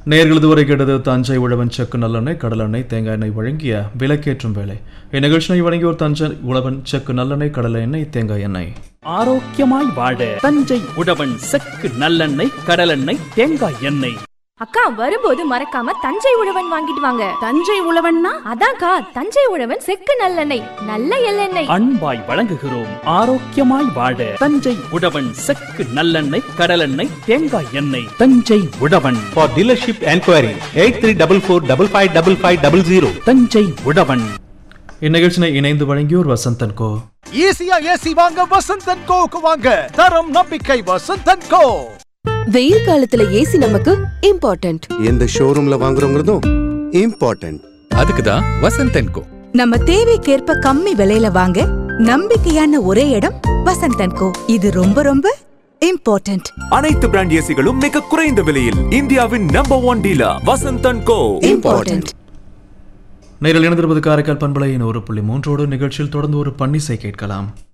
நேர்கள் இதுவரை கேட்டது தஞ்சை உழவன் செக்கு நல்லெண்ணெய் கடலெண்ணெய் தேங்காய் எண்ணெய் வழங்கிய விலக்கேற்றும் வேலை இந்நிகழ்ச்சியை வழங்கியோர் தஞ்சை உழவன் செக்கு நல்லெண்ணெய் கடலை எண்ணெய் தேங்காய் எண்ணெய் ஆரோக்கியமாய் வாழ தஞ்சை உழவன் செக்கு நல்லெண்ணெய் கடலெண்ணெய் தேங்காய் எண்ணெய் அக்கா வரும்போது மறக்காம தஞ்சை உழவன் வாங்கிட்டு வாங்க தஞ்சை உழவன்னா அதான்க்கா தஞ்சை உழவன் செக்கு நல்லெண்ணெய் நல்ல எள்ளெண்ணெய் அன்பாய் வழங்குகிறோம் ஆரோக்கியமாய் வாழ தஞ்சை உழவன் செக்கு நல்லெண்ணெய் கடலெண்ணெய் தேங்காய் எண்ணெய் தஞ்சை உழவன் For dealership enquiry, 8344555500. தஞ்சை உழவன் இந்நிகழ்ச்சியை இணைந்து வழங்கியோர் வசந்தன் கோ ஈஸியா ஏசி வாங்க வசந்தன் கோவுக்கு வாங்க தரம் நம்பிக்கை வசந்தன் கோ வெயில் காலத்துல ஏசி நமக்கு இம்பார்ட்டன்ட் எந்த ஷோரூம்ல வாங்குறோங்கிறதும் இம்பார்ட்டன்ட் அதுக்கு தான் வசந்த் கோ நம்ம தேவைக்கேற்ப கம்மி விலையில வாங்க நம்பிக்கையான ஒரே இடம் வசந்தன் கோ இது ரொம்ப ரொம்ப இம்பார்ட்டன்ட் அனைத்து பிராண்ட் ஏசிகளும் மிக குறைந்த விலையில் இந்தியாவின் number one dealer Vasanthan co important நேரில் இணைந்திருப்பது காரைக்கால் பண்பலையின் ஒரு புள்ளி மூன்றோடு நிகழ்ச்சியில் தொடர்ந்து ஒரு பன்னிசை கேட்கலாம்